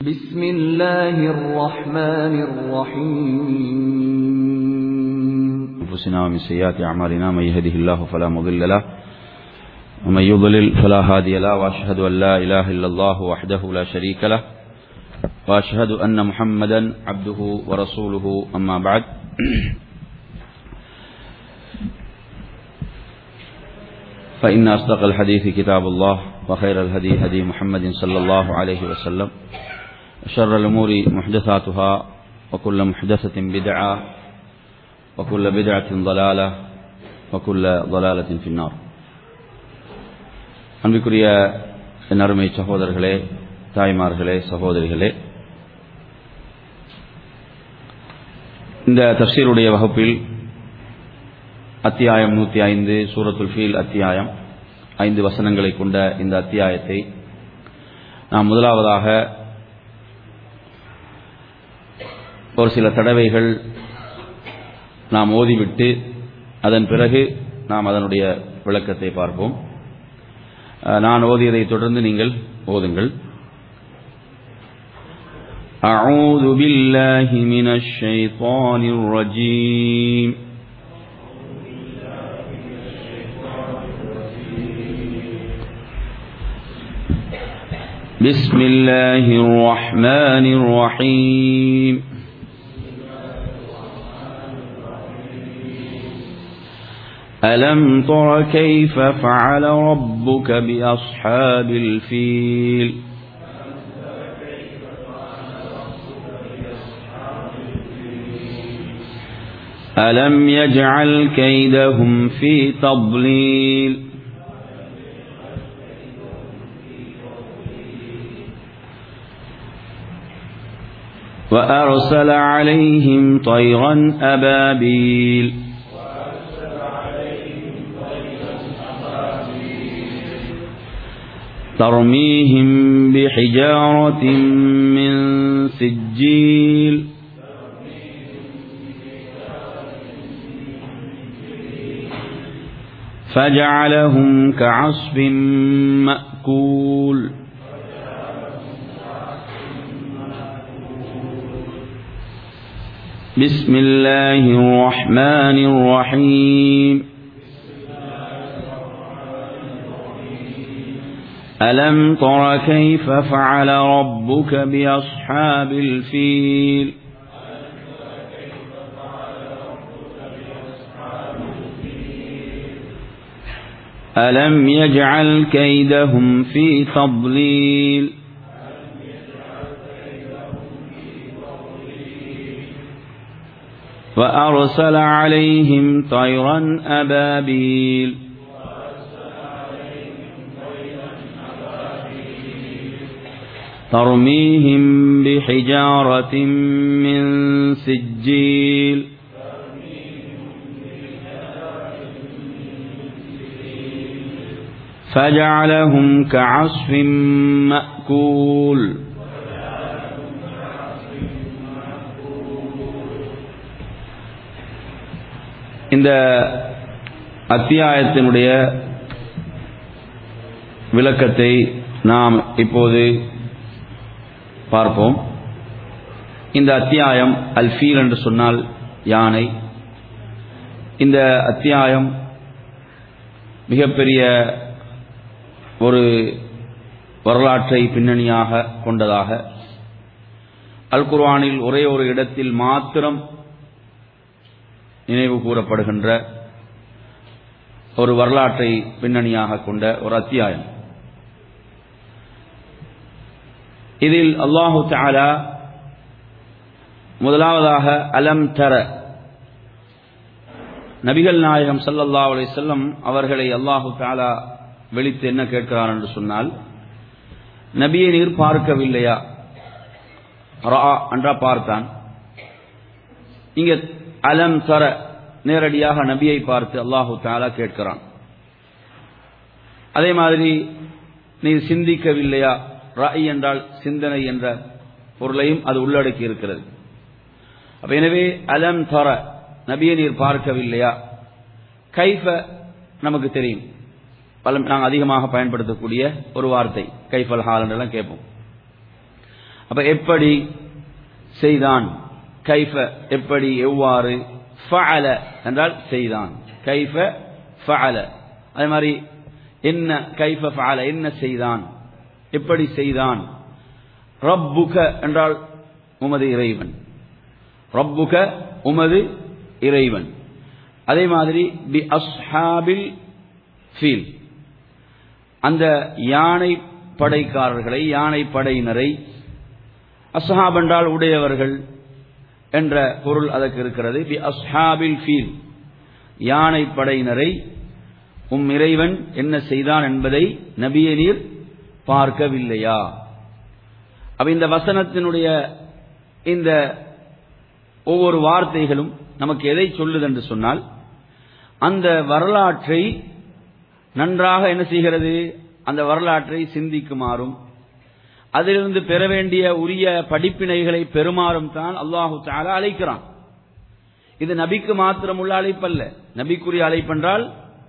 بسم الله الرحمن الرحيم أنفسنا ومن سيئات أعمالنا من يهده الله فلا مضل له ومن يضلل فلا هادي له وأشهد أن لا إله إلا الله وحده لا شريك له وأشهد أن محمدا عبده ورسوله أما بعد فإن أصدق الحديث كتاب الله وخير الهدي هدي محمد صلى الله عليه وسلم وشر الأمور محدثاتها وكل محدثة بدعة وكل بدعة ضلالة وكل ضلالة في النار அன்பிற்குரிய என் அருமை சகோதரர்களே தாய்மார்களே சகோதரிகளே இந்த தப்சீருடைய வகுப்பில் அத்தியாயம் நூற்றி ஐந்து சூரத்துல் ஃபீல் அத்தியாயம் ஐந்து வசனங்களை கொண்ட இந்த அத்தியாயத்தை நாம் முதலாவதாக ஒரு சில தடவைகள் நாம் ஓதிவிட்டு அதன் பிறகு நாம் அதனுடைய விளக்கத்தை பார்ப்போம் நான் ஓதியதை தொடர்ந்து நீங்கள் ஓதுங்கள் أعوذ بالله من الشيطان الرجيم بسم الله الرحمن الرحيم ألم تر كيف فعل ربك بأصحاب الفيل ألم يجعل كيدهم في تضليل وأرسل عليهم طيرا أبابيل ترميهم بحجارة من سجيل فجعلهم كعصف مأكول بسم الله الرحمن الرحيم ألم تر كيف فعل ربك بأصحاب الفيل ألم يجعل كيدهم في تضليل وأرسل عليهم طيرا أبابيل ترميهم بحجارة من سجيل فجعلهم كعصف مأكول இந்த அத்தியாயத்தினுடைய விளக்கத்தை நாம் இப்போது பார்ப்போம் இந்த அத்தியாயம் அல்ஃபீல் என்று சொன்னால் யானை இந்த அத்தியாயம் மிகப்பெரிய ஒரு வரலாற்றை பின்னணியாக கொண்டதாக அல் குர்வானில் ஒரே ஒரு இடத்தில் மாத்திரம் நினைவு கூறப்படுகின்ற ஒரு வரலாற்றை பின்னணியாக கொண்ட ஒரு அத்தியாயம் இதில் அல்லாஹு தாலா முதலாவதாக அலம் தர நபிகள் நாயகம் சல்லல்லா அலை செல்லம் அவர்களை அல்லாஹு தாலா வெளித்து என்ன கேட்கிறார் என்று சொன்னால் நபியை நீர் பார்க்கவில்லையா ரா என்றா பார்த்தான் இங்க அலம் தர நேரடியாக நபியை பார்த்து அல்லாஹு தாலா கேட்கிறான் அதே மாதிரி நீ சிந்திக்கவில்லையா ராய் என்றால் சிந்தனை என்ற பொருளையும் அது உள்ளடக்கி இருக்கிறது அப்ப எனவே அலம் தர நபியை நீர் பார்க்கவில்லையா கைஃப நமக்கு தெரியும் பல நாங்கள் அதிகமாக பயன்படுத்தக்கூடிய ஒரு வார்த்தை கைஃபல் ஹால் என்றெல்லாம் கேட்போம் அப்ப எப்படி செய்தான் கைஃப எப்படி எவ்வாறு ஃபஅல என்றால் செய்தான் கைஃப ஃபஅல அதே மாதிரி என்ன கைஃப ஃபஅல என்ன செய்தான் எப்படி செய்தான் ரப்புக என்றால் உமது இறைவன் ரப்புக உமது இறைவன் அதே மாதிரி பி அஸ்ஹாபில் ஃபீல் அந்த யானை படைக்காரர்களை யானை படையினரை அஸ்ஹாப் என்றால் உடையவர்கள் என்ற பொருள் அதற்கு இருக்கிறது பி அஸ்ஹாபில் ஃபீல் யானை படையினரை உம் இறைவன் என்ன செய்தான் என்பதை நபிய நீர் பார்க்கவில்லையா அப்ப இந்த வசனத்தினுடைய இந்த ஒவ்வொரு வார்த்தைகளும் நமக்கு எதை சொல்லுது என்று சொன்னால் அந்த வரலாற்றை நன்றாக என்ன செய்கிறது அந்த வரலாற்றை சிந்திக்குமாறும் அதிலிருந்து பெற வேண்டிய உரிய படிப்பினைகளை பெறுமாறும் தான் அல்லாஹு தாலா அழைக்கிறான் இது நபிக்கு மாத்திரம் உள்ள அழைப்பல்ல நபிக்குரிய அழைப்பென்றால்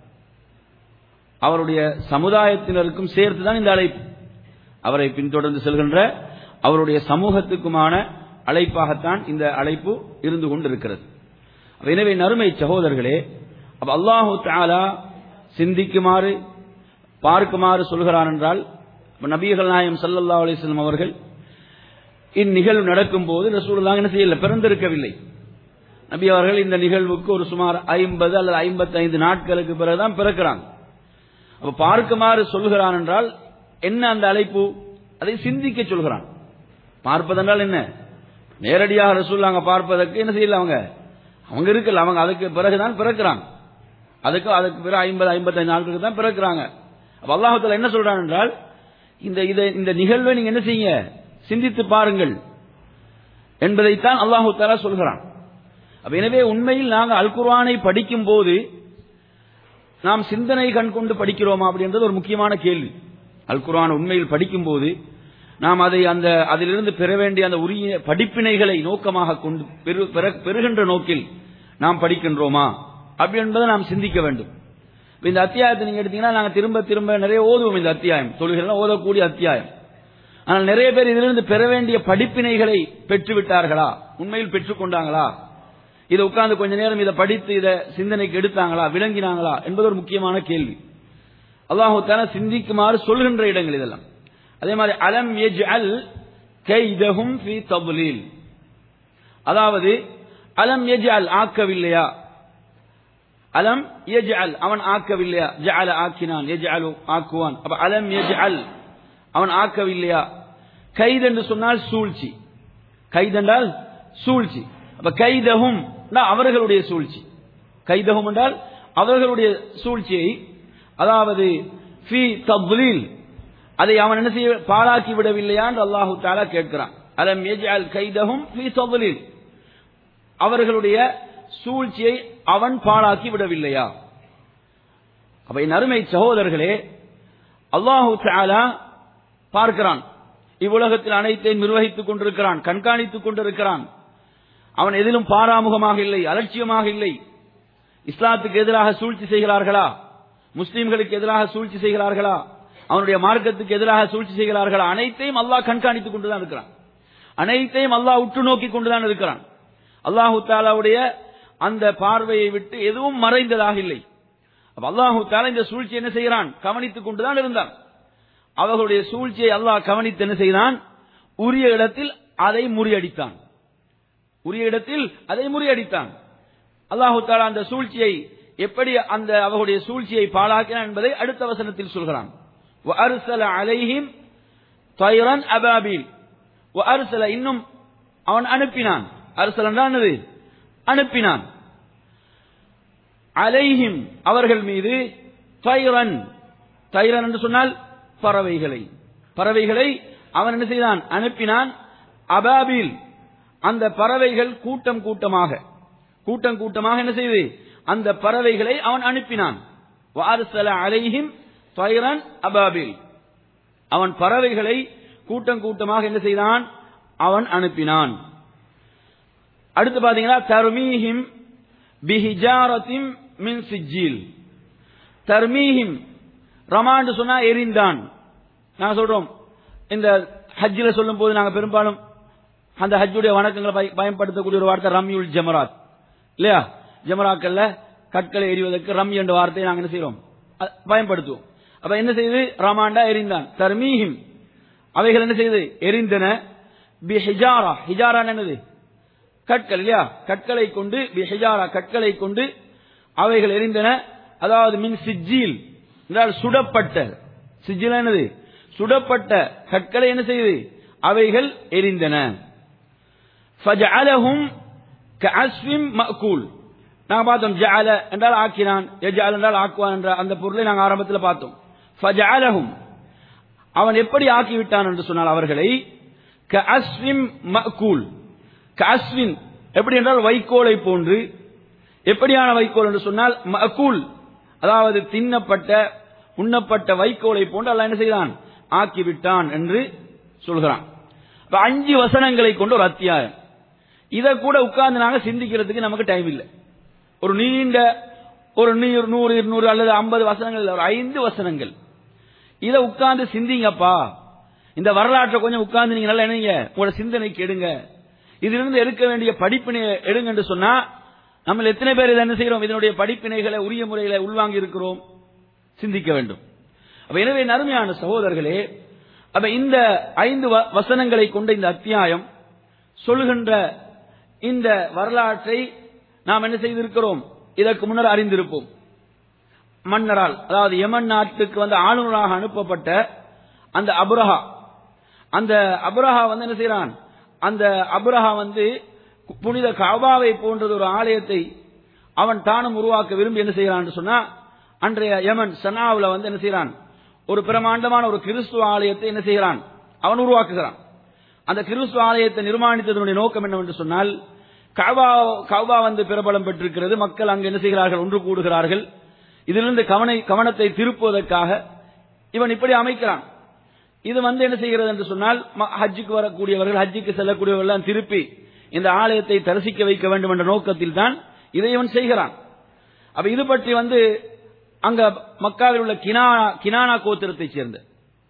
அவருடைய சமுதாயத்தினருக்கும் சேர்த்துதான் இந்த அழைப்பு அவரை பின்தொடர்ந்து செல்கின்ற அவருடைய சமூகத்துக்குமான அழைப்பாகத்தான் இந்த அழைப்பு இருந்து கொண்டிருக்கிறது எனவே நறுமை சகோதரர்களே அப்ப அல்லாஹு தாலா சிந்திக்குமாறு பார்க்குமாறு சொல்கிறான் என்றால் நபிகள் நாயம் சல்லல்லா அலிஸ்லாம் அவர்கள் இந்நிகழ்வு நடக்கும் போது ரசூலுல்லாஹ் என்ன செய்யல பிறந்திருக்கவில்லை நபி அவர்கள் இந்த நிகழ்வுக்கு ஒரு சுமார் ஐம்பது அல்லது ஐம்பத்தி ஐந்து நாட்களுக்கு பிறகுதான் பிறக்கிறாங்க அப்ப பார்க்குமாறு சொல்கிறான் என்றால் என்ன அந்த அழைப்பு அதை சிந்திக்க சொல்கிறான் பார்ப்பதென்றால் என்ன நேரடியாக ரசூல்லாங்க பார்ப்பதற்கு என்ன செய்யல அவங்க அவங்க இருக்கல அவங்க அதுக்கு பிறகுதான் பிறக்கிறாங்க அதுக்கு அதுக்கு பிறகு ஐம்பது ஐம்பத்தைந்து நாட்களுக்கு தான் பிறக்கிறாங்க அப்ப அல்லாஹத்துல என்ன சொல்றான் என்றால் இந்த இதை இந்த நிகழ்வை நீங்க என்ன செய்யுங்க சிந்தித்து பாருங்கள் என்பதைத்தான் அல்லாஹு தாலா சொல்கிறான் அப்ப எனவே உண்மையில் நாங்கள் அல் குர்ஆனை படிக்கும் போது நாம் சிந்தனை கண் கொண்டு படிக்கிறோமா அப்படின்றது ஒரு முக்கியமான கேள்வி அல் குர்ஆன் உண்மையில் படிக்கும் போது நாம் அதை அந்த அதிலிருந்து பெற வேண்டிய அந்த உரிய படிப்பினைகளை நோக்கமாக கொண்டு பெறு- பெற- பெறுகின்ற நோக்கில் நாம் படிக்கின்றோமா அப்படி என்பதை நாம் சிந்திக்க வேண்டும் இப்ப இந்த அத்தியாயத்தை நீங்க எடுத்தீங்கன்னா நாங்க திரும்ப திரும்ப நிறைய ஓதுவோம் இந்த அத்தியாயம் தொழுகைகள் ஓதக்கூடிய அத்தியாயம் ஆனால் நிறைய பேர் இதிலிருந்து பெற வேண்டிய படிப்பினைகளை பெற்று விட்டார்களா உண்மையில் பெற்றுக்கொண்டாங்களா இதை உட்கார்ந்து கொஞ்ச நேரம் இதை படித்து இதை சிந்தனைக்கு எடுத்தாங்களா விளங்கினாங்களா என்பது ஒரு முக்கியமான கேள்வி அல்லாஹு தாலா சிந்திக்குமாறு சொல்கின்ற இடங்கள் இதெல்லாம் அதே மாதிரி அலம் யஜ்அல் கைதஹும் ஃபீ தப்லீல் அதாவது அலம் யஜ்அல் ஆக்கவில்லையா அலம் யஜ்அல் அவன் ஆக்கவில்லையா ஜஅல ஆக்கினான் யஜ்அலு ஆக்குவான் அப்ப அலம் யஜ்அல் அவன் ஆக்கவில்லையா கைது என்று சொன்னால் சூழ்ச்சி கைது என்றால் சூழ்ச்சி அப்ப கைதஹும் அவர்களுடைய சூழ்ச்சி கைதஹும் என்றால் அவர்களுடைய சூழ்ச்சியை அதாவது ஃபி தப்லீல் அதை அவன் என்ன செய்ய பாழாக்கி விடவில்லையா என்று அல்லாஹு தாலா கேட்கிறான் அலம் யஜ்அல் கைதஹும் ஃபி தப்லீல் அவர்களுடைய சூழ்ச்சியை அவன் பாழாக்கி விடவில்லையா அப்ப என் அருமை சகோதரர்களே அல்லாஹு தாலா பார்க்கிறான் இவ்வுலகத்தில் அனைத்தையும் நிர்வகித்துக் கொண்டிருக்கிறான் கண்காணித்துக் கொண்டிருக்கிறான் அவன் எதிலும் பாராமுகமாக இல்லை அலட்சியமாக இல்லை இஸ்லாத்துக்கு எதிராக சூழ்ச்சி செய்கிறார்களா முஸ்லிம்களுக்கு எதிராக சூழ்ச்சி செய்கிறார்களா அவனுடைய மார்க்கத்துக்கு எதிராக சூழ்ச்சி செய்கிறார்களா அனைத்தையும் அல்லாஹ் கண்காணித்துக் கொண்டுதான் இருக்கிறான் அனைத்தையும் அல்லாஹ் உற்று நோக்கி கொண்டுதான் இருக்கிறான் அல்லாஹு தாலாவுடைய அந்த பார்வையை விட்டு எதுவும் மறைந்ததாக இல்லை அப்ப அல்லாஹு தாலா இந்த சூழ்ச்சி என்ன செய்கிறான் கவனித்துக் கொண்டுதான் இருந்தான் அவர்களுடைய சூழ்ச்சியை அல்லாஹ் கவனித்து என்ன செய்தான் உரிய இடத்தில் அதை முறியடித்தான் உரிய இடத்தில் அதை முறியடித்தான் அல்லாஹு தாலா அந்த சூழ்ச்சியை எப்படி அந்த அவர்களுடைய சூழ்ச்சியை பாழாக்கினான் என்பதை அடுத்த வசனத்தில் சொல்கிறான் وَأَرْسَلَ عَلَيْهِمْ طَيْرًا أَبَابِيلَ وَأَرْسَلَ இன்னும் அவன் அனுப்பினான் அரசல் என்னது அனுப்பினான் அலைஹிம் அவர்கள் மீது தைரன் தைரன் என்று சொன்னால் பறவைகளை பறவைகளை அவன் என்ன செய்தான் அனுப்பினான் அபாபில் அந்த பறவைகள் கூட்டம் கூட்டமாக கூட்டம் கூட்டமாக என்ன செய்து அந்த பறவைகளை அவன் அனுப்பினான் வாரசல அலைஹிம் தைரன் அபாபில் அவன் பறவைகளை கூட்டம் கூட்டமாக என்ன செய்தான் அவன் அனுப்பினான் அடுத்து பாத்தீங்கன்னா தர்மீஹிம் பிஹிஜாரத்தின் மின் சிஜில் தர்மீஹிம் ரமாண்டு சொன்னா எரிந்தான் நான் சொல்றோம் இந்த ஹஜ்ஜில் சொல்லும் போது நாங்க பெரும்பாலும் அந்த ஹஜ்ஜுடைய வணக்கங்களை பய- பயன்படுத்தக்கூடிய ஒரு வார்த்தை ரம்யுல் ஜமராத் இல்லையா ஜமராக்கள்ல கற்களை எறிவதற்கு ரம் என்ற வார்த்தையை நாங்க என்ன செய்றோம் அ- பயன்படுத்துவோம் அப்ப என்ன செய்து ரமாண்டா எரிந்தான் தர்மீஹிம் அவைகள் என்ன செய்து எரிந்தன பி ஹிஜாரா ஹிஜாரா என்னது கற்கள் இல்லையா கற்களை கொண்டு பி ஹிஜாரா கற்களை கொண்டு அவைகள் எரிந்தன அதாவது மின் சிஜ்ஜீல் என்றால் சுடப்பட்ட சிஜ்ஜில் என்னது சுடப்பட்ட கற்களை என்ன செய்து அவைகள் எரிந்தன ஃபஜஅலஹும் கஅஸ்விம் மஅகூல் நாங்க பார்த்தோம் ஜஅல என்றால் ஆக்கினான் யஜஅல் என்றால் ஆக்குவான் என்ற அந்த பொருளை நாங்க ஆரம்பத்தில் பார்த்தோம் ஃபஜஅலஹும் அவன் எப்படி ஆக்கி விட்டான் என்று சொன்னால் அவர்களை கஅஸ்விம் மஅகூல் கஅஸ்வின் எப்படி என்றால் வைக்கோலை போன்று எப்படியான வைக்கோல் என்று சொன்னால் மஅகூல் அதாவது தின்னப்பட்ட உண்ணப்பட்ட வைக்கோலை போன்று அல்லாஹ் என்ன செய்தான் ஆக்கி விட்டான் என்று சொல்கிறான் இப்ப அஞ்சு வசனங்களை கொண்டு ஒரு அத்தியாயம் இதை கூட உட்கார்ந்து நாங்க சிந்திக்கிறதுக்கு நமக்கு டைம் இல்லை ஒரு நீண்ட ஒரு நூறு நூறு இருநூறு அல்லது ஐம்பது வசனங்கள் இல்ல, ஒரு ஐந்து வசனங்கள் இதை உட்கார்ந்து சிந்திங்கப்பா இந்த வரலாற்றை கொஞ்சம் உட்கார்ந்து நீங்க நல்லா என்னங்க உங்களோட சிந்தனைக்கு எடுங்க இதிலிருந்து எடுக்க வேண்டிய படிப்பினை எடுங்க என்று சொன்னா நம்ம எத்தனை பேர் இதை என்ன செய்கிறோம் இதனுடைய படிப்பினைகளை உரிய முறையில உள்வாங்கி இருக்கிறோம் சிந்திக்க வேண்டும் அப்ப எனவே நறுமையான சகோதரர்களே அப்ப இந்த ஐந்து வ- வசனங்களை கொண்ட இந்த அத்தியாயம் சொல்லுகின்ற இந்த வரலாற்றை நாம் என்ன செய்திருக்கிறோம் இதற்கு முன்னர் அறிந்திருப்போம் மன்னரால் அதாவது யமன் நாட்டுக்கு வந்து ஆளுநராக அனுப்பப்பட்ட அந்த அபுரஹா அந்த அபுரஹா வந்து என்ன செய்யறான் அந்த அபுரஹா வந்து புனித காபாவை போன்றது ஒரு ஆலயத்தை அவன் தானும் உருவாக்க விரும்பி என்ன செய்யறான் சொன்னா அன்றைய யமன் சனாவுல வந்து என்ன செய்யறான் ஒரு பிரமாண்டமான ஒரு கிறிஸ்துவ ஆலயத்தை என்ன செய்கிறான் அவன் உருவாக்குகிறான் அந்த கிறிஸ்துவ ஆலயத்தை நிர்மாணித்ததனுடைய நோக்கம் என்னவென்று சொன்னால் கௌபா கௌபா வந்து பிரபலம் பெற்றிருக்கிறது மக்கள் அங்கு என்ன செய்கிறார்கள் ஒன்று கூடுகிறார்கள் இதிலிருந்து கவனை கவனத்தை திருப்புவதற்காக இவன் இப்படி அமைக்கிறான் இது வந்து என்ன செய்கிறது என்று சொன்னால் ம- ஹஜ்ஜுக்கு வரக்கூடியவர்கள் ஹஜ்ஜுக்கு செல்லக்கூடியவர்கள் எல்லாம் திருப்பி இந்த ஆலயத்தை தரிசிக்க வைக்க வேண்டும் என்ற நோக்கத்தில் தான் இதை இவன் செய்கிறான் அப்ப இது பற்றி வந்து அங்க மக்காவில் உள்ள கினா கினானா கோத்திரத்தைச் சேர்ந்த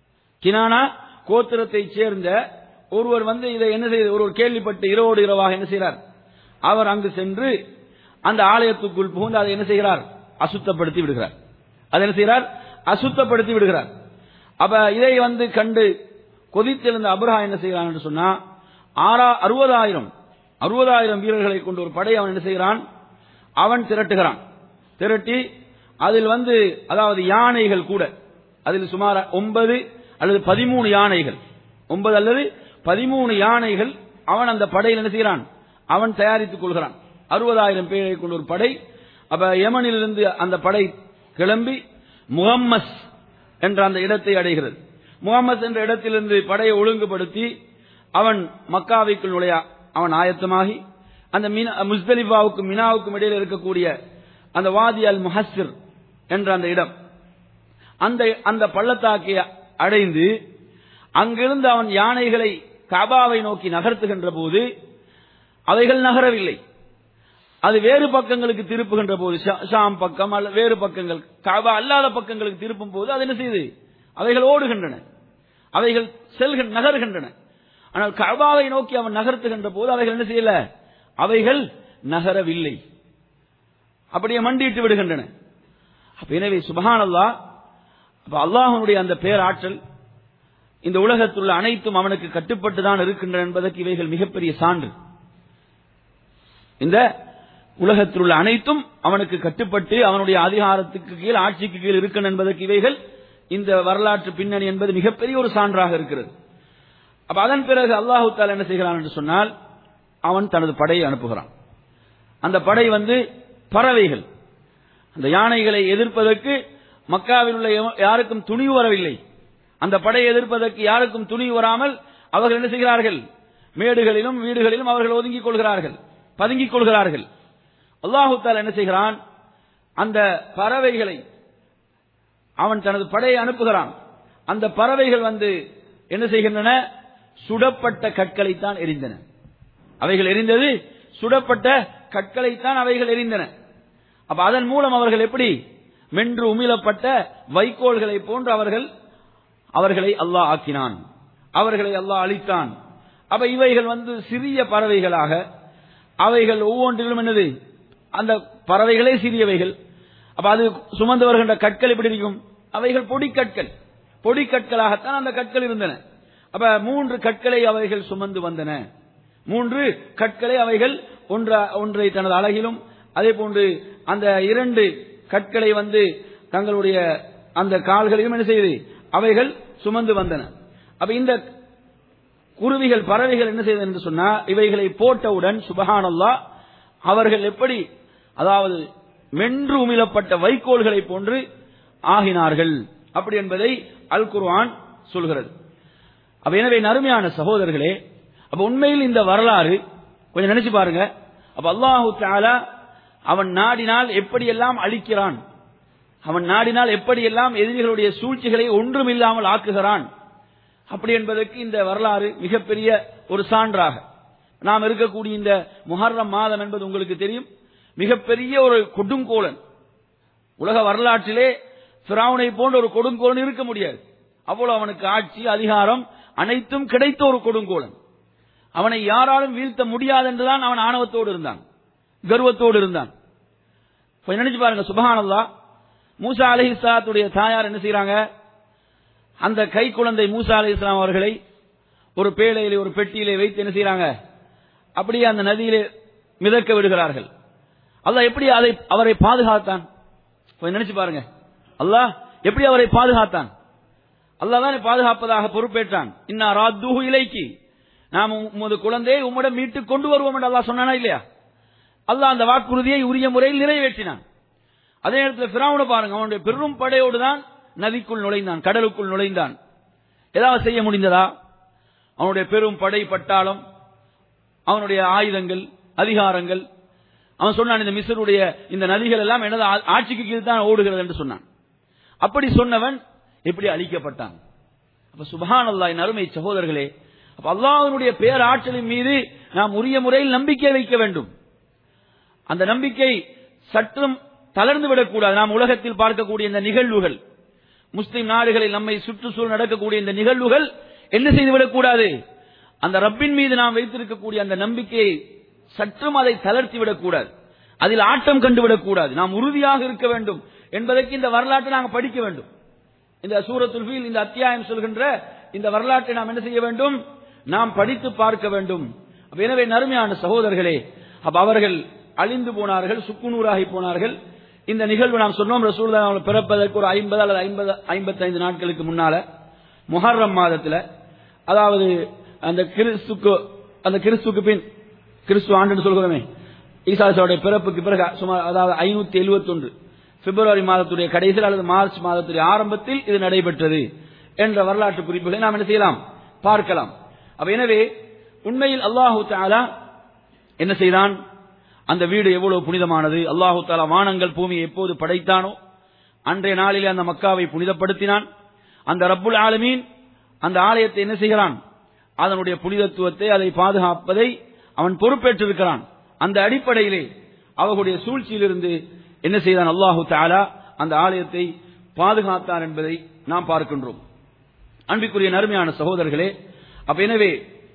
கினானா கோத்திரத்தைச் சேர்ந்த ஒருவர் வந்து இதை என்ன செய்து ஒருவர் கேள்விப்பட்டு இரவோடு இரவாக என்ன செய்கிறார் அவர் அங்கு சென்று அந்த ஆலயத்துக்குள் புகுந்து அதை என்ன செய்கிறார் அசுத்தப்படுத்தி விடுகிறார் அதை என்ன செய்கிறார் அசுத்தப்படுத்தி விடுகிறார் அப்ப இதை வந்து கண்டு கொதித்தெழுந்த அபுரஹா என்ன செய்கிறான் என்று சொன்னா ஆறா அறுபதாயிரம் அறுபதாயிரம் வீரர்களை கொண்டு ஒரு படை அவன் என்ன செய்கிறான் அவன் திரட்டுகிறான் திரட்டி அதில் வந்து அதாவது யானைகள் கூட அதில் சுமார் ஒன்பது அல்லது பதிமூணு யானைகள் ஒன்பது அல்லது பதிமூணு யானைகள் அவன் அந்த படையில் என்ன செய்கிறான் அவன் தயாரித்துக் கொள்கிறான் அறுபதாயிரம் பேரை கொண்ட ஒரு படை அப்ப யமனிலிருந்து அந்த படை கிளம்பி முகம்மஸ் என்ற அந்த இடத்தை அடைகிறது முகம்மஸ் என்ற இடத்திலிருந்து படையை ஒழுங்குபடுத்தி அவன் மக்காவைக்குள் நுழைய அவன் ஆயத்தமாகி அந்த மினா முஸ்தலிஃபாவுக்கும் மினாவுக்கும் இடையில் இருக்கக்கூடிய அந்த வாதி அல் முஹஸ்ஸிர் என்ற அந்த இடம் அந்த அந்த பள்ளத்தாக்கை அடைந்து அங்கிருந்து அவன் யானைகளை காபாவை நோக்கி நகர்த்துகின்ற போது அவைகள் நகரவில்லை அது வேறு பக்கங்களுக்கு திருப்புகின்ற போது ஷா- ஷாம் பக்கம் அல்ல வேறு பக்கங்கள் காபா அல்லாத பக்கங்களுக்கு திருப்பும் போது அது என்ன செய்யுது அவைகள் ஓடுகின்றன அவைகள் செல்கின்ற நகர்கின்றன ஆனால் கபாவை நோக்கி அவன் நகர்த்துகின்ற போது அவைகள் என்ன செய்யல அவைகள் நகரவில்லை அப்படியே மண்டிட்டு விடுகின்றன அப்ப எனவே சுபஹானல்லா அப்ப அல்லாஹனுடைய அந்த பேராற்றல் இந்த உலகத்தில் உள்ள அனைத்தும் அவனுக்கு கட்டுப்பட்டு தான் இருக்கின்றன என்பதற்கு இவைகள் மிகப்பெரிய சான்று இந்த உலகத்தில் உள்ள அனைத்தும் அவனுக்கு கட்டுப்பட்டு அவனுடைய அதிகாரத்துக்கு கீழ் ஆட்சிக்கு கீழ் இருக்கின்றன என்பதற்கு இவைகள் இந்த வரலாற்று பின்னணி என்பது மிகப்பெரிய ஒரு சான்றாக இருக்கிறது அப்ப அதன் பிறகு அல்லாஹு தாலா என்ன செய்கிறான் என்று சொன்னால் அவன் தனது படையை அனுப்புகிறான் அந்த படை வந்து பறவைகள் அந்த யானைகளை எதிர்ப்பதற்கு மக்காவில் உள்ள எவ- யாருக்கும் துணிவு வரவில்லை அந்த படையை எதிர்ப்பதற்கு யாருக்கும் துணிவு வராமல் அவர்கள் என்ன செய்கிறார்கள் மேடுகளிலும் வீடுகளிலும் அவர்கள் ஒதுங்கிக் கொள்கிறார்கள் பதுங்கிக் கொள்கிறார்கள் அல்லாஹு தாலா என்ன செய்கிறான் அந்த பறவைகளை அவன் தனது படையை அனுப்புகிறான் அந்த பறவைகள் வந்து என்ன செய்கின்றன சுடப்பட்ட கற்களைத்தான் எரிந்தன அவைகள் எரிந்தது சுடப்பட்ட கற்களைத்தான் அவைகள் எரிந்தன அப்ப அதன் மூலம் அவர்கள் எப்படி மென்று உமிழப்பட்ட வைக்கோல்களை போன்று அவர்கள் அவர்களை அல்லாஹ் ஆக்கினான் அவர்களை அல்லாஹ் அழித்தான் அப்ப இவைகள் வந்து சிறிய பறவைகளாக அவைகள் ஒவ்வொன்றிலும் என்னது அந்த பறவைகளே சிறியவைகள் அப்ப அது சுமந்து வருகின்ற கற்கள் எப்படி இருக்கும் அவைகள் பொடிக்கற்கள் பொடிக்கற்களாகத்தான் அந்த கற்கள் இருந்தன அப்ப மூன்று கற்களை அவைகள் சுமந்து வந்தன மூன்று கற்களை அவைகள் ஒன்ற ஒன்றை தனது அழகிலும் அதே போன்று அந்த இரண்டு கற்களை வந்து தங்களுடைய அந்த கால்களையும் என்ன செய்து அவைகள் சுமந்து வந்தன அப்ப இந்த குருவிகள் பறவைகள் என்ன செய்தது என்று சொன்னா இவைகளை போட்டவுடன் சுபஹானல்லா அவர்கள் எப்படி அதாவது மென்று உமிழப்பட்ட வைக்கோல்களை போன்று ஆகினார்கள் அப்படி என்பதை அல் குர்ஆன் சொல்கிறது அப்ப எனவே நறுமையான சகோதரர்களே அப்ப உண்மையில் இந்த வரலாறு கொஞ்சம் நினைச்சு பாருங்க அப்ப அல்லாஹு தாலா அவன் நாடினால் எப்படியெல்லாம் அழிக்கிறான் அவன் நாடினால் எப்படியெல்லாம் எதிரிகளுடைய சூழ்ச்சிகளை ஒன்றுமில்லாமல் ஆக்குகிறான் அப்படி என்பதற்கு இந்த வரலாறு மிகப்பெரிய ஒரு சான்றாக நாம் இருக்கக்கூடிய இந்த முஹர்ரம் மாதம் என்பது உங்களுக்கு தெரியும் மிகப்பெரிய ஒரு கொடுங்கோலன் உலக வரலாற்றிலே பிராவுனை போன்ற ஒரு கொடுங்கோலன் இருக்க முடியாது அவ்வளவு அவனுக்கு ஆட்சி அதிகாரம் அனைத்தும் கிடைத்த ஒரு கொடுங்கோலன் அவனை யாராலும் வீழ்த்த முடியாது என்றுதான் அவன் ஆணவத்தோடு இருந்தான் கர்வத்தோடு இருந்தான் கொஞ்சம் நினைச்சு பாருங்க சுபஹானல்லா மூசா அலஹி இஸ்லாத்துடைய தாயார் என்ன செய்யறாங்க அந்த கை குழந்தை மூசா அலி இஸ்லாம் அவர்களை ஒரு பேழையிலே ஒரு பெட்டியிலே வைத்து என்ன செய்யறாங்க அப்படியே அந்த நதியிலே மிதக்க விடுகிறார்கள் அல்லாஹ் எப்படி அதை அவரை பாதுகாத்தான் கொஞ்சம் நினைச்சு பாருங்க அல்லாஹ் எப்படி அவரை பாதுகாத்தான் அல்லாஹ் தானே பாதுகாப்பதாக பொறுப்பேற்றான் இன்னா ராத்தூஹு இலைக்கு நாம் உமது குழந்தையை உம்மிடம் மீட்டு கொண்டு வருவோம் என்று அல்லாஹ் சொன்னானா இல்லையா அல்லாஹ் அந்த வாக்குறுதியை உரிய முறையில் நிறைவேற்றினான் அதே நேரத்தில் பிராவுன பாருங்க அவனுடைய பெரும் படையோடு தான் நதிக்குள் நுழைந்தான் கடலுக்குள் நுழைந்தான் ஏதாவது செய்ய முடிந்ததா அவனுடைய பெரும் படை பட்டாளம் அவனுடைய ஆயுதங்கள் அதிகாரங்கள் அவன் சொன்னான் இந்த மிஸ்ருடைய இந்த நதிகள் எல்லாம் எனது ஆ- ஆட்சிக்கு கீழ் தான் ஓடுகிறது என்று சொன்னான் அப்படி சொன்னவன் எப்படி அழிக்கப்பட்டான் அப்ப சுபஹான் அல்லாஹ் அருமை சகோதரர்களே அப்ப அல்லாஹ்வினுடைய பேராற்றலின் மீது நாம் உரிய முறையில் நம்பிக்கை வைக்க வேண்டும் அந்த நம்பிக்கை சற்றும் தளர்ந்து விடக்கூடாது நாம் உலகத்தில் பார்க்கக்கூடிய இந்த நிகழ்வுகள் முஸ்லிம் நாடுகளில் நம்மை சுற்றுச்சூழல் நடக்கக்கூடிய இந்த நிகழ்வுகள் என்ன செய்துவிடக்கூடாது அந்த ரப்பின் மீது நாம் வைத்திருக்கக்கூடிய அந்த நம்பிக்கையை சற்றும் அதை தளர்த்தி விடக்கூடாது அதில் ஆட்டம் கண்டுவிடக்கூடாது நாம் உறுதியாக இருக்க வேண்டும் என்பதற்கு இந்த வரலாற்றை நாங்கள் படிக்க வேண்டும் இந்த சூரத்துல் ஃபீல் இந்த அத்தியாயம் சொல்கின்ற இந்த வரலாற்றை நாம் என்ன செய்ய வேண்டும் நாம் படித்து பார்க்க வேண்டும் அப்ப எனவே நறுமையான சகோதரர்களே அப்ப அவர்கள் அழிந்து போனார்கள் சுக்குநூறாகி போனார்கள் இந்த நிகழ்வு நாம் சொன்னோம் ரசூலுல்லாஹி அவர்கள் பிறப்பதற்கு ஒரு ஐம்பது அல்லது ஐம்பது ஐம்பத்தைந்து நாட்களுக்கு முன்னால முஹர்ரம் மாதத்துல அதாவது அந்த கிறிஸ்துக்கு அந்த கிறிஸ்துக்கு பின் கிறிஸ்து ஆண்டுன்னு சொல்கிறோமே ஈசாசுடைய பிறப்புக்கு பிறகு சுமார் அதாவது ஐநூத்தி எழுபத்தி ஒன்று பிப்ரவரி மாதத்துடைய கடைசியில் அல்லது மார்ச் மாதத்துடைய ஆரம்பத்தில் இது நடைபெற்றது என்ற வரலாற்று குறிப்புகளை நாம் என்ன செய்யலாம் பார்க்கலாம் அப்ப எனவே உண்மையில் அல்லாஹு தாலா என்ன செய்தான் அந்த வீடு எவ்வளவு புனிதமானது அல்லாஹு தாலா வானங்கள் பூமியை எப்போது படைத்தானோ அன்றைய நாளிலே அந்த மக்காவை புனிதப்படுத்தினான் அந்த ரப்புல் ஆலமீன் அந்த ஆலயத்தை என்ன செய்கிறான் அதனுடைய புனிதத்துவத்தை அதை பாதுகாப்பதை அவன் பொறுப்பேற்றிருக்கிறான் அந்த அடிப்படையிலே அவர்களுடைய சூழ்ச்சியிலிருந்து என்ன செய்தான் அல்லாஹு தாலா அந்த ஆலயத்தை பாதுகாத்தான் என்பதை நாம் பார்க்கின்றோம் அன்பிற்குரிய நறுமையான சகோதரர்களே அப்ப எனவே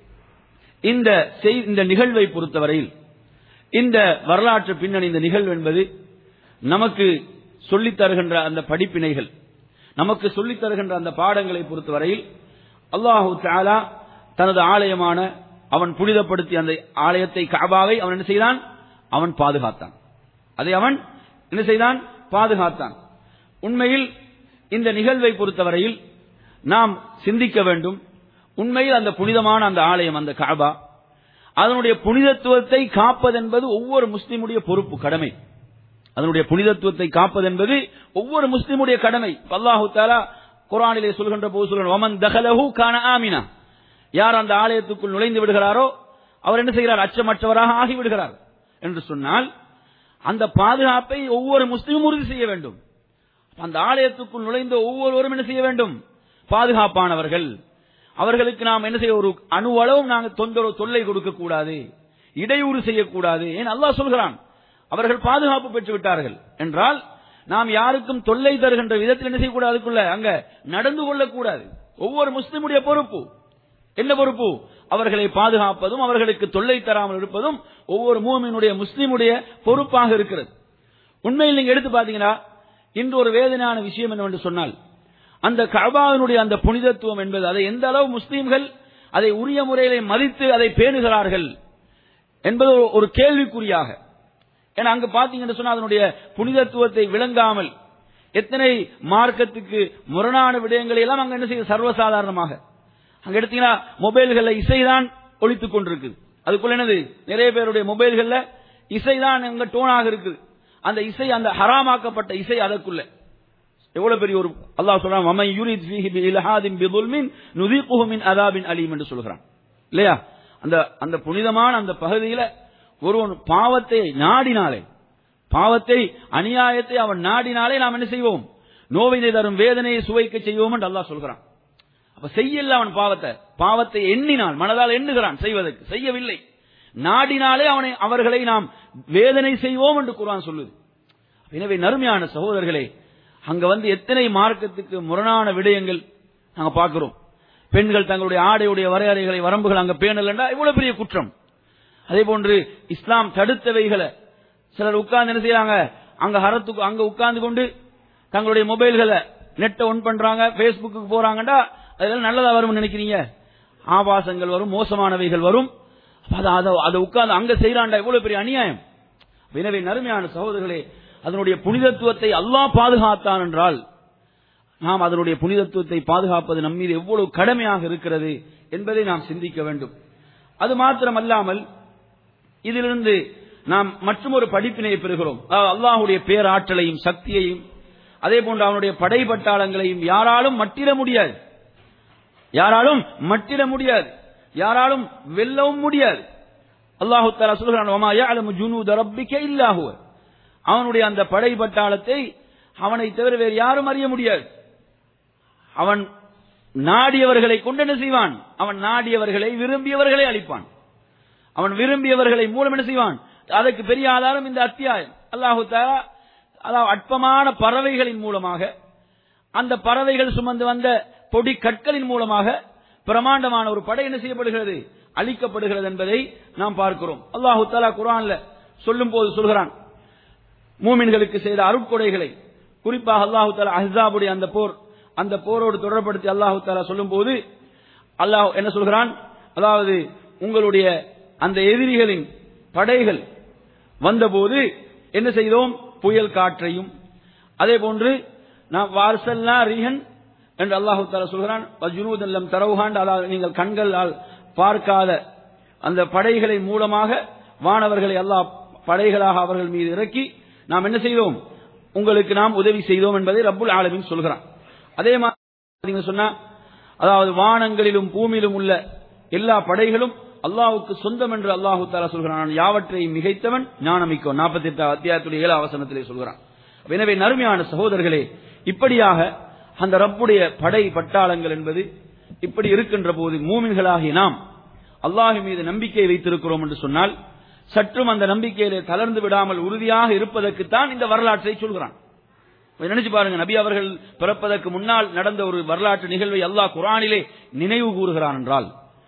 இந்த செய்- இந்த நிகழ்வை பொறுத்தவரையில் இந்த வரலாற்று பின்னணி இந்த நிகழ்வு என்பது நமக்கு சொல்லித் தருகின்ற அந்த படிப்பினைகள் நமக்கு சொல்லித் தருகின்ற அந்த பாடங்களை பொறுத்தவரையில் அல்லாஹு தஆலா தனது ஆலயமான அவன் புனிதப்படுத்திய அந்த ஆலயத்தை கஅபாவை அவன் என்ன செய்தான் அவன் பாதுகாத்தான் அதை அவன் என்ன செய்தான் பாதுகாத்தான் உண்மையில் இந்த நிகழ்வை பொறுத்தவரையில் நாம் சிந்திக்க வேண்டும் உண்மையில் அந்த புனிதமான அந்த ஆலயம் அந்த கஅபா அதனுடைய புனிதத்துவத்தை காப்பதென்பது ஒவ்வொரு முஸ்லிமுடைய பொறுப்பு கடமை அதனுடைய புனிதத்துவத்தை காப்பதென்பது ஒவ்வொரு முஸ்லிமுடைய கடமை அல்லாஹு தாலா குரானிலே சொல்கின்ற போது சொல்கிறான் வமன் தகலஹு கான ஆமினா யார் அந்த ஆலயத்துக்குள் நுழைந்து விடுகிறாரோ அவர் என்ன செய்கிறார் அச்சமற்றவராக ஆகிவிடுகிறார் என்று சொன்னால் அந்த பாதுகாப்பை ஒவ்வொரு முஸ்லிமும் உறுதி செய்ய வேண்டும் அந்த ஆலயத்துக்குள் நுழைந்த ஒவ்வொருவரும் என்ன செய்ய வேண்டும் பாதுகாப்பானவர்கள் அவர்களுக்கு நாம் என்ன செய்ய ஒரு அணுவளவும் நாங்கள் தொந்தரவு தொல்லை கொடுக்க கூடாது இடையூறு செய்யக்கூடாது ஏன் அல்லாஹ் சொல்கிறான் அவர்கள் பாதுகாப்பு பெற்று விட்டார்கள் என்றால் நாம் யாருக்கும் தொல்லை தருகின்ற விதத்தில் என்ன செய்யக்கூடாது அதுக்குள்ள அங்க நடந்து கொள்ளக்கூடாது ஒவ்வொரு முஸ்லிமுடைய பொறுப்பு என்ன பொறுப்பு அவர்களை பாதுகாப்பதும் அவர்களுக்கு தொல்லை தராமல் இருப்பதும் ஒவ்வொரு மூமினுடைய முஸ்லிமுடைய பொறுப்பாக இருக்கிறது உண்மையில் நீங்க எடுத்து பாத்தீங்கன்னா இன்று ஒரு வேதனையான விஷயம் என்னவென்று சொன்னால் அந்த கபாவினுடைய அந்த புனிதத்துவம் என்பது அதை எந்த அளவு முஸ்லீம்கள் அதை உரிய முறையிலே மதித்து அதை பேணுகிறார்கள் என்பது ஒரு- ஒரு கேள்விக்குறியாக ஏன்னா அங்க பாத்தீங்கன்னு சொன்னா அதனுடைய புனிதத்துவத்தை விளங்காமல் எத்தனை மார்க்கத்துக்கு முரணான விடயங்களை எல்லாம் அங்க என்ன செய்ய சர்வசாதாரணமாக அங்க எடுத்தீங்கன்னா மொபைல்கள்ல இசைதான் ஒலித்துக் கொண்டிருக்குது அதுக்குள்ள என்னது நிறைய பேருடைய மொபைல்கள்ல இசைதான் அங்க டோனாக இருக்குது அந்த இசை அந்த ஹராமாக்கப்பட்ட இசை அதற்குள்ள எவ்வளவு பெரிய ஒரு அல்லாஹ் சொல்றான் வமை யுரித் ஃபீஹி பிஇல்ஹாதின் பிதுல்மின் நுதீகுஹு மின் அதாபின் அலீம் என்று சொல்கிறான் இல்லையா அந்த அந்த புனிதமான அந்த பகுதியில ஒருவன் பாவத்தை நாடினாலே பாவத்தை அநியாயத்தை அவன் நாடினாலே நாம் என்ன செய்வோம் நோவினை தரும் வேதனையை சுவைக்க செய்வோம் என்று அல்லாஹ் சொல்கிறான் அப்ப செய்யல அவன் பாவத்தை பாவத்தை எண்ணினான் மனதால் எண்ணுகிறான் செய்வதற்கு செய்யவில்லை நாடினாலே அவனை அவர்களை நாம் வேதனை செய்வோம் என்று குர்ஆன் சொல்லுது எனவே நறுமையான சகோதரர்களே அங்க வந்து எத்தனை மார்க்கத்துக்கு முரணான விடயங்கள் நாங்க பார்க்கிறோம் பெண்கள் தங்களுடைய ஆடையுடைய வரையறைகளை வரம்புகள் அங்க பேணலண்டா இவ்வளவு பெரிய குற்றம் அதே போன்று இஸ்லாம் தடுத்தவைகளை சிலர் உட்கார்ந்து என்ன செய்யறாங்க அங்க ஹரத்துக்கு அங்க உட்கார்ந்து கொண்டு தங்களுடைய மொபைல்களை நெட்டை ஒன் பண்றாங்க பேஸ்புக்கு போறாங்கடா அதெல்லாம் நல்லதா வரும்னு நினைக்கிறீங்க ஆபாசங்கள் வரும் மோசமானவைகள் வரும் அப்ப அதை அதை அதை உட்கார்ந்து அங்க செய்யறாண்டா இவ்வளவு பெரிய அநியாயம் எனவே நறுமையான சகோதரர்களே அதனுடைய புனிதத்துவத்தை அல்லாஹ் பாதுகாத்தான் என்றால் நாம் அதனுடைய புனிதத்துவத்தை பாதுகாப்பது நம் மீது எவ்வளவு கடமையாக இருக்கிறது என்பதை நாம் சிந்திக்க வேண்டும் அது மாத்திரமல்லாமல் இதிலிருந்து நாம் மற்றொரு படிப்பினை பெறுகிறோம் அதாவது அல்லாஹுடைய பேராற்றலையும் சக்தியையும் அதே போன்று அவனுடைய படை பட்டாளங்களையும் யாராலும் மட்டிட முடியாது யாராலும் மட்டிட முடியாது யாராலும் வெல்லவும் முடியாது அல்லாஹு தஆலா சொல்கிறான் வமா யஅலமு ஜுனூத ரப்பிக இல்லா ஹுவ அவனுடைய அந்த படை பட்டாளத்தை அவனை தவிர வேறு யாரும் அறிய முடியாது அவன் நாடியவர்களை கொண்டு என்ன செய்வான் அவன் நாடியவர்களை விரும்பியவர்களை அளிப்பான் அவன் விரும்பியவர்களை மூலம் என்ன செய்வான் அதற்கு பெரிய ஆதாரம் இந்த அத்தியாயம் அல்லாஹு தஆலா அதாவது அற்பமான பறவைகளின் மூலமாக அந்த பறவைகள் சுமந்து வந்த பொடி கற்களின் மூலமாக பிரமாண்டமான ஒரு படை என்ன செய்யப்படுகிறது அளிக்கப்படுகிறது என்பதை நாம் பார்க்கிறோம் அல்லாஹு தஆலா குர்ஆன்ல சொல்லும் போது சொல்கிறான் மூமின்களுக்கு செய்த அருட்கொடைகளை குறிப்பாக அல்லாஹு தஆலா அஹ்ஸாபுடைய அந்த போர் அந்த போரோடு தொடர்படுத்தி அல்லாஹு தஆலா சொல்லும்போது அல்லாஹ் என்ன சொல்கிறான் அதாவது உங்களுடைய அந்த எதிரிகளின் படைகள் வந்தபோது என்ன செய்தோம் புயல் காற்றையும் அதே போன்று நாம் வார்சல்லா ரிஹன் என்று அல்லாஹு தாலா சொல்கிறான் ஜுனூதல்லம் தரவுகாண்ட் அதாவது நீங்கள் கண்களால் பார்க்காத அந்த படைகளை மூலமாக வானவர்களை அல்லாஹ் படைகளாக அவர்கள் மீது இறக்கி நாம் என்ன செய்தோம் உங்களுக்கு நாம் உதவி செய்தோம் என்பதை ரப்புல் ஆலமின் சொல்கிறான் அதே மாதிரி நீங்க சொன்னா அதாவது வானங்களிலும் பூமியிலும் உள்ள எல்லா படைகளும் அல்லாஹ்வுக்கு சொந்தம் என்று அல்லாஹு தாலா சொல்கிறான் நான் யாவற்றையும் மிகைத்தவன் ஞானமிக்கோ நாற்பத்தி எட்டாம் அத்தியாயத்துடைய ஏழு அவசனத்திலே சொல்கிறான் எனவே நறுமையான சகோதரர்களே இப்படியாக அந்த ரப்புடைய படை பட்டாளங்கள் என்பது இப்படி இருக்கின்ற போது மூமின்களாகிய நாம் அல்லாஹ் மீது நம்பிக்கை வைத்திருக்கிறோம் என்று சொன்னால் சற்றும் அந்த நம்பிக்கையிலே தளர்ந்து விடாமல் உறுதியாக இருப்பதற்குத்தான் இந்த வரலாற்றை சொல்கிறான் இப்ப நினைச்சு பாருங்க நபி அவர்கள் பிறப்பதற்கு முன்னால் நடந்த ஒரு வரலாற்று நிகழ்வை அல்லாஹ் குரானிலே நினைவு கூறுகிறான் என்றால்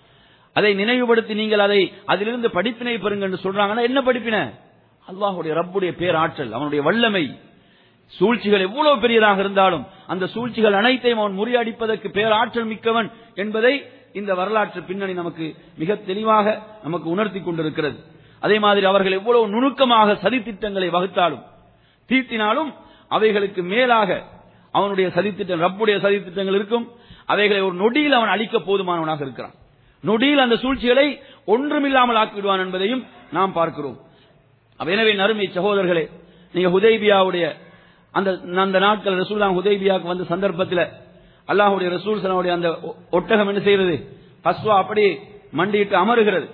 அதை நினைவுபடுத்தி நீங்கள் அதை அதிலிருந்து படிப்பினை பெறுங்க என்று சொல்றாங்கன்னா என்ன படிப்பின அல்லாஹுடைய ரப்புடைய பேராற்றல் அவனுடைய வல்லமை சூழ்ச்சிகள் எவ்வளவு பெரியதாக இருந்தாலும் அந்த சூழ்ச்சிகள் அனைத்தையும் அவன் முறியடிப்பதற்கு பேராற்றல் மிக்கவன் என்பதை இந்த வரலாற்று பின்னணி நமக்கு மிக தெளிவாக நமக்கு உணர்த்தி கொண்டிருக்கிறது அதே மாதிரி அவர்கள் எவ்வளவு நுணுக்கமாக சதித்திட்டங்களை வகுத்தாலும் தீர்த்தினாலும் அவைகளுக்கு மேலாக அவனுடைய சதித்திட்டம் ரப்புடைய சதித்திட்டங்கள் இருக்கும் அவைகளை ஒரு நொடியில் அவன் அழிக்க போதுமானவனாக இருக்கிறான் நொடியில் அந்த சூழ்ச்சிகளை ஒன்றுமில்லாமல் ஆக்கிவிடுவான் என்பதையும் நாம் பார்க்கிறோம் அப்ப எனவே நறுமை சகோதரர்களே நீங்க ஹுதைபியாவுடைய அந்த அந்த நாட்கள் ரசூல்லாம் ஹுதைபியாவுக்கு வந்த சந்தர்ப்பத்தில் அல்லாஹுடைய ரசூல் சலாவுடைய அந்த ஒ- ஒட்டகம் என்ன செய்யறது கஸ்வா அப்படி மண்டியிட்டு அமருகிறது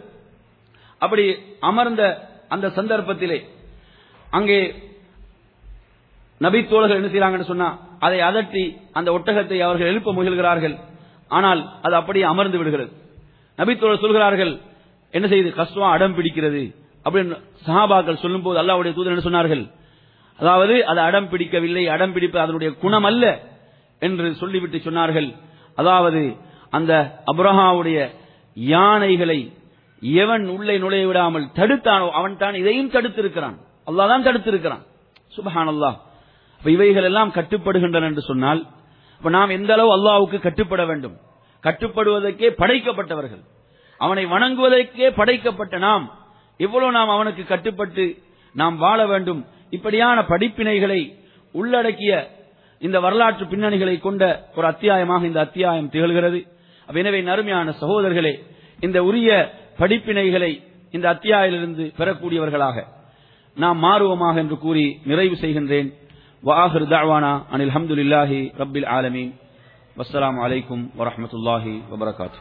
அப்படி அமர்ந்த அந்த சந்தர்ப்பத்திலே அங்கே நபித்தோழர்கள் என்ன செய்யறாங்கன்னு சொன்னா அதை அதட்டி அந்த ஒட்டகத்தை அவர்கள் எழுப்ப முயல்கிறார்கள் ஆனால் அது அப்படியே அமர்ந்து விடுகிறது நபித்தோழர் சொல்கிறார்கள் என்ன செய்து கஸ்வா அடம் பிடிக்கிறது அப்படின்னு சஹாபாக்கள் சொல்லும்போது அல்லாஹ்வுடைய தூதர் என்ன சொன்னார்கள் அதாவது அது அடம் பிடிக்கவில்லை அடம் பிடிப்பது அதனுடைய குணம் அல்ல என்று சொல்லிவிட்டு சொன்னார்கள் அதாவது அந்த அப்ரஹாவுடைய யானைகளை எவன் உள்ளே நுழைய விடாமல் தடுத்தானோ அவன் தான் இதையும் தடுத்திருக்கிறான் அல்லாஹ் தான் தடுத்திருக்கிறான் சுபஹான் அல்லாஹ் அப்ப இவைகள் எல்லாம் கட்டுப்படுகின்றன என்று சொன்னால் இப்ப நாம் எந்த அளவு அல்லாஹ்வுக்கு கட்டுப்பட வேண்டும் கட்டுப்படுவதற்கே படைக்கப்பட்டவர்கள் அவனை வணங்குவதற்கே படைக்கப்பட்ட நாம் எவ்வளவு நாம் அவனுக்கு கட்டுப்பட்டு நாம் வாழ வேண்டும் இப்படியான படிப்பினைகளை உள்ளடக்கிய இந்த வரலாற்று பின்னணிகளை கொண்ட ஒரு அத்தியாயமாக இந்த அத்தியாயம் திகழ்கிறது அப்ப எனவே நறுமையான சகோதரர்களே இந்த உரிய படிப்பினைகளை இந்த அத்தியாயிலிருந்து பெறக்கூடியவர்களாக நாம் மாறுவோமாக என்று கூறி நிறைவு செய்கின்றேன் வாஹிர் தாவானா அனில் அஹமதுல்லாஹி ரப்பில் ஆலமீன் வஸ்ஸலாமு அலைக்கும் வரஹ்மத்துல்லாஹி வபரகாத்து